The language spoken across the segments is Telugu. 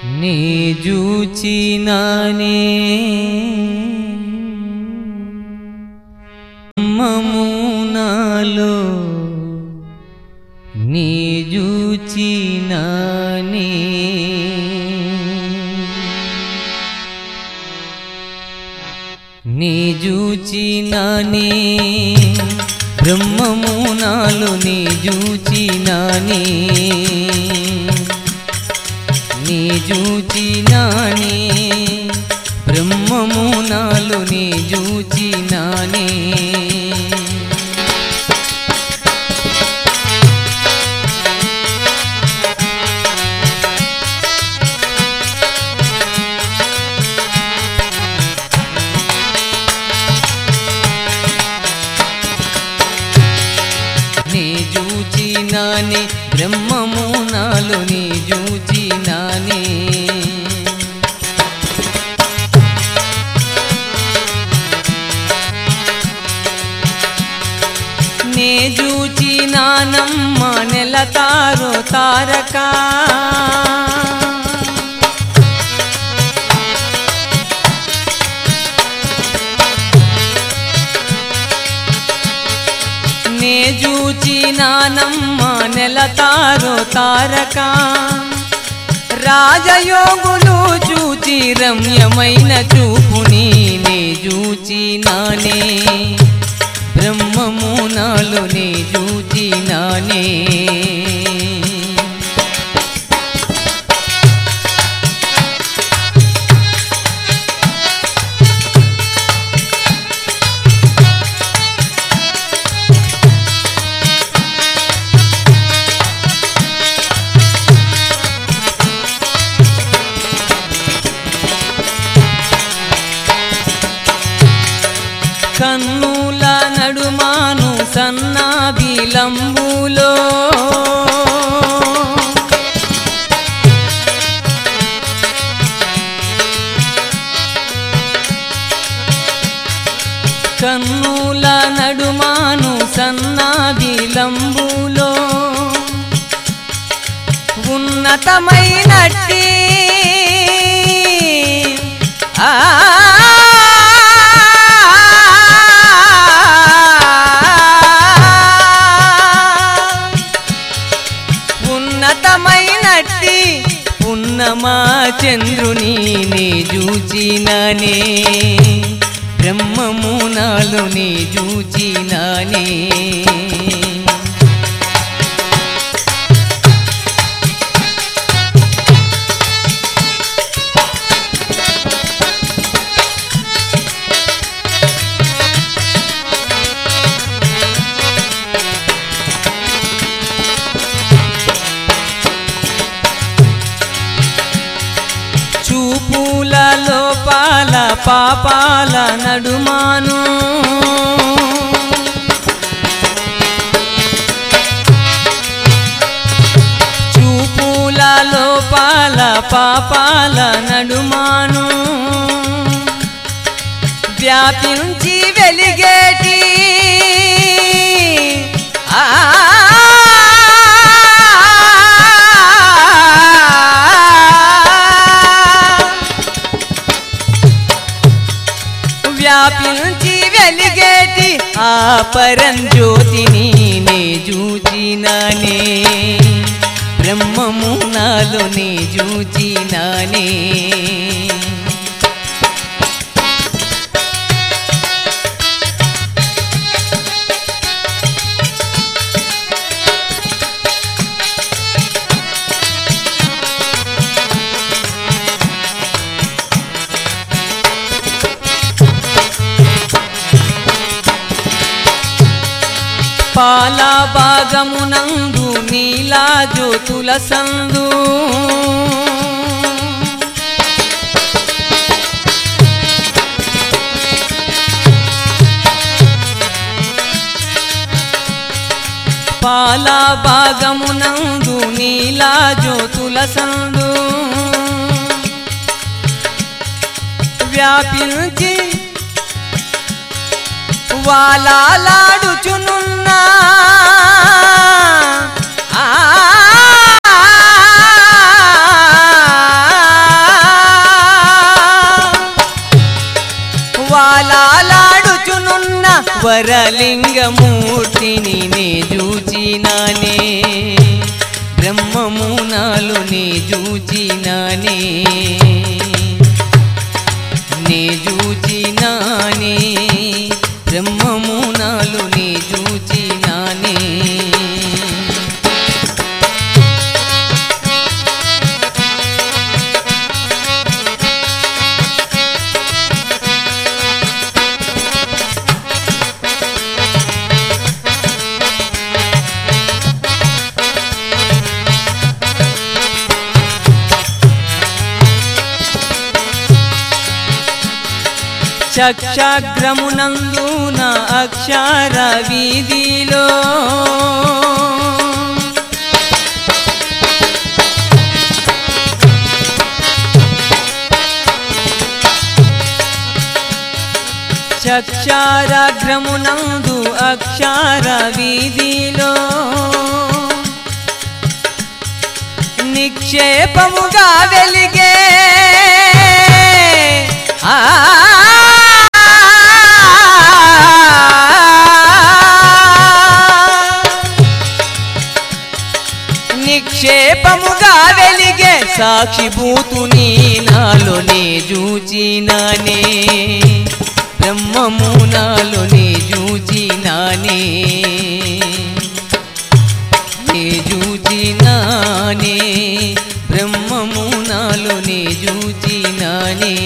నీ జూచినానే మమునాలో నీ జూచినానే నీ జూచినానే బ్రహ్మము నాలో నీ జూచినానే నీ జూచినానే బ్రహ్మము నాలో నీ జూచినానే నీ జూచినానే బ్రహ్మము నాలో నీ జూచినానే నే జూచినానమ్మ నెల తారో తారక నే జూచినానమ్మ నెల తారో తారక రాజయోగులు చూచి రమ్యమైన చూపుని నే జూచినానే బ్రహ్మము నాలో నే జూచినానే కన్నుల నడుమాను సన్నాబిలంబులో కన్నుల నడుమాను సన్నాబిలంబులో ఉన్నతమైనట్టి ఆ ఉన్నతమైనట్టి ఉన్నమా చంద్రుని నీ జూచినానే బ్రహ్మము నాలో నీ జూచినానే చూపుల లోపాల పాపాల నడుమాను చూపుల లోపాల పాపాల నడుమాను వ్యాపించి వెలిగేటి ఆ వ్యాపించి వెలిగేటి ఆ పరంజ్యోతిని నే జూచినానే బ్రహ్మము నాలో నే జూచినానే పాల భాగమునందు నీలా జ్యోతుల సందు పాల భాగమునందు నీలా జ్యోతుల సందు వ్యాపించి వాలాడుచునున్నా ఆ వరలింగమూర్తిని నే జూచినానే బ్రహ్మమునాలు నే జూచినానే నే జూచినానే బ్రహ్మమునాలు నే జూచినానే చక్షాగ్రమునందున అక్షర వీధిలో చక్షారాగ్రమునందు అక్షర వీధిలో నిక్షేపముగా వెలిగే ఆ నిక్షేపముగా వెలిగే సాక్షిభూతుని నాలోనే జూచినానే బ్రహ్మము నాలోనే జూచినానే నే జూచినానే బ్రహ్మము నాలోనే జూచినానే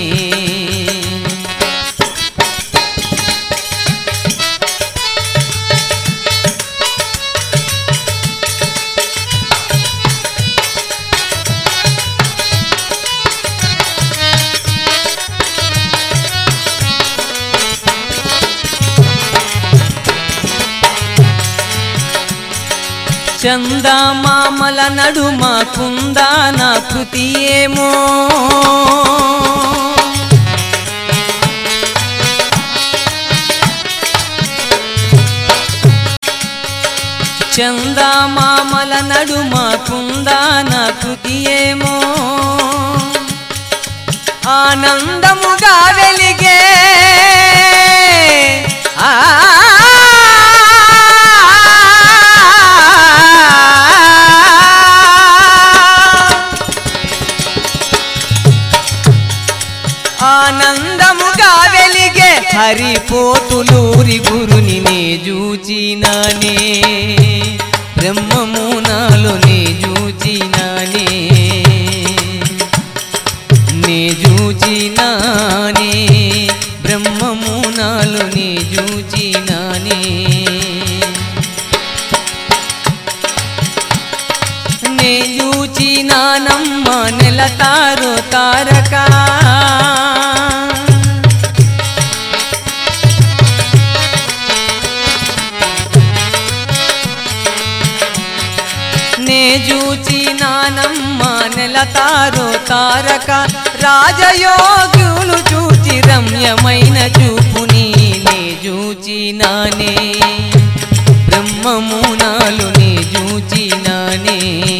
చందమామల నడుమ కుందాన కృతి ఏమో చందమామల నడుమ కుందాన కృతి ఏమో ఆనందముగా వెలిగే ఆ ఆనందముగా వెలిగే హరిపోతులూరి గురుని నే జూచినానే బ్రహ్మము నాలో నే జూచినానే నే జూచినానే బ్రహ్మము నాలో నే జూచినానే నే జూచినానమ్మ నెలతారు తారక నే జూచినానమ్మ నెలతారు తారక రాజయోగ్యులు చూచి రమ్యమైన చూపుని నే జూచినానే బ్రహ్మము నాలు నే జూచినానే